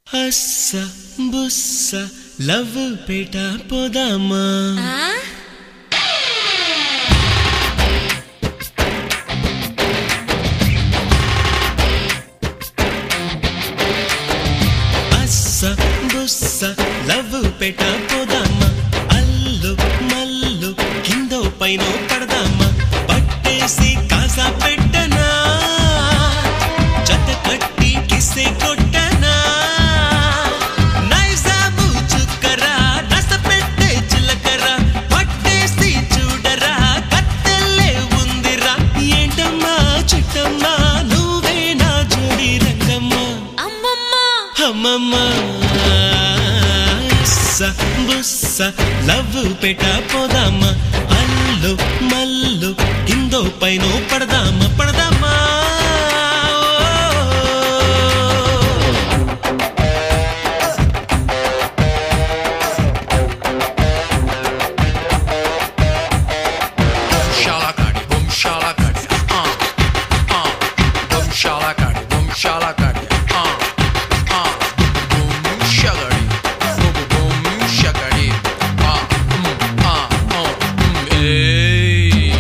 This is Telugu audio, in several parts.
హస్స బుస్స లవ్ పేట పోదామా ఆ? అస్స బుస్స లవ్ పేట పోదామా అల్లు మల్లు కిందో పైన పడదామా పట్టేసి కాసా పెట్టనా జత కట్టి కిసే కొట్టనా నైజాము చుక్కరా నస పెట్టే చిలకరా పట్టేసి చూడరా కత్తెల్లే ఉందిరా ఏంటమ్మా చిట్టమ్మా నువ్వే నా జోడి రంగమ్మా అమ్మమ్మ అమ్మమ్మ స బుస్స లవ్ పెట పోదామా అల్లు మల్లు కిందో పైన పడదామా పడదామా Shalakari, boom shalakari, uh, uh, boom shalakari, boom shalakari, uh, uh, boom shagari, boom boom shagari, uh, mm, uh, uh, mm, hey.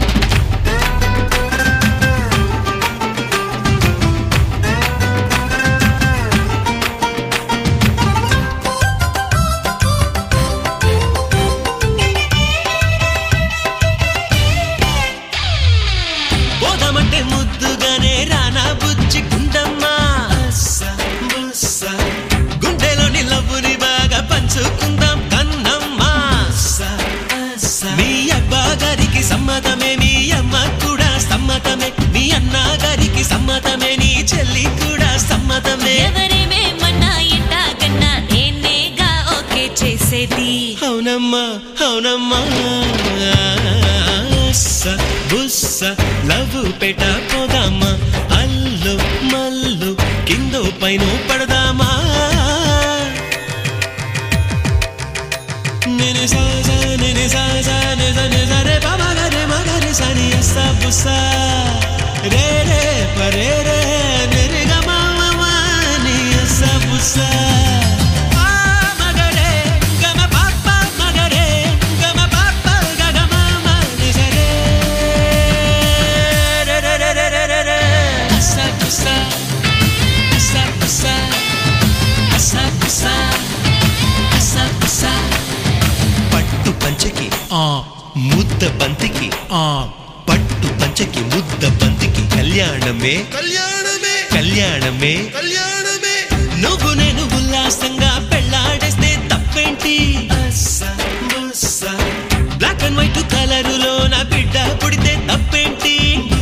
పోదామంటే ముద్దుగానే రానా బుజ్జి గుండమ్మా బుస్స గుండెలోని లవ్వుని బాగా పంచుకుందాం కన్నమ్మా మీ అబ్బా గారికి సమ్మతమే మీ అమ్మ కూడా సమ్మతమే మీ అన్న గారికి సమ్మతమే నీ చెల్లి కూడా సమ్మతమే ఎవరేమేమన్నా ఎట్టాగన్నా నేనేగా ఓకే చేసేది అవునమ్మా అవునమ్మా స బుస్స లవ్ పెట పోదామా అల్లు మల్లు కిందో పైన పడదామా నేనే సా సా నేనే సా సా నే సా నే సా రే బా మా గా రే మా గా రే సా ని అస్స బుస్స రే రే పరే రే నే రే గా మా మా మా ని అస్స బుస్స ఆ మగరే గమ పాప మగరే గమ పాప గగ మా మా ని స రే రే రే రే రే రే రే రే అస్స బుస్స అస్స బుస్స అస్స బుస్స అస్స బుస్స పట్టు పంచకి Uh, ముద్ద బంతికి uh, పట్టు పంచకి ముద్ద బంతికి కళ్యాణమే కళ్యాణమే కళ్యాణమే కళ్యాణమే నువ్వు నేను ఉల్లాసంగా పెళ్ళాడేస్తే తప్పేంటి బ్లాక్ అండ్ వైట్ కలరులో నా బిడ్డ పుడితే తప్పేంటి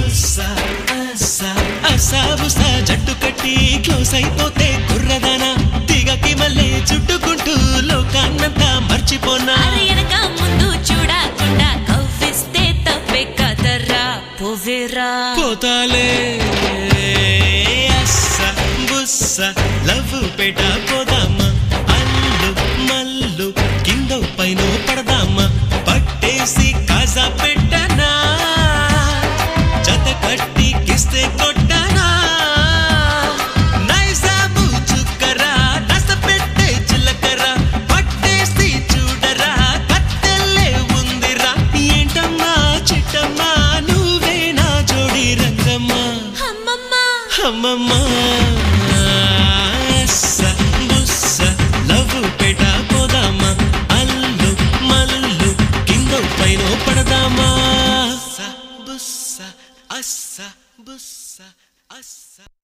అసాబుసా జట్టు కట్టి క్లోజ్ అయిపోతే కుర్రదానా దిగకి మళ్ళీ చుట్టుకుంటూ లోకాన్నంతా మర్చిపోనా అరే ఎనక ముందు చూడకుండా కవ్విస్తే తప్పే కదరా పోవేరా పోతాలే అస్స బుస్స లవ్ పేట పోదామా అల్లు మల్లు కింద పైన పడదామా పట్టేసి కాజా పెట్టనా జత కట్టి కిస్తే కొట్టనా నైజాము చుక్కరా నస పెట్టే చిలకరా పట్టేసి చూడరా కత్తెల్లే ఉందిరా ఏంటమ్మా చిట్టమ్మా నువ్వే నా జోడి రంగమ్మా అమ్మమ్మ అమ్మమ్మ స బుస్స లవ్ పెట పోదామా అల్లు మల్లు కింద పైన పడదామా స బుస్స అస్స బుస్స అస్స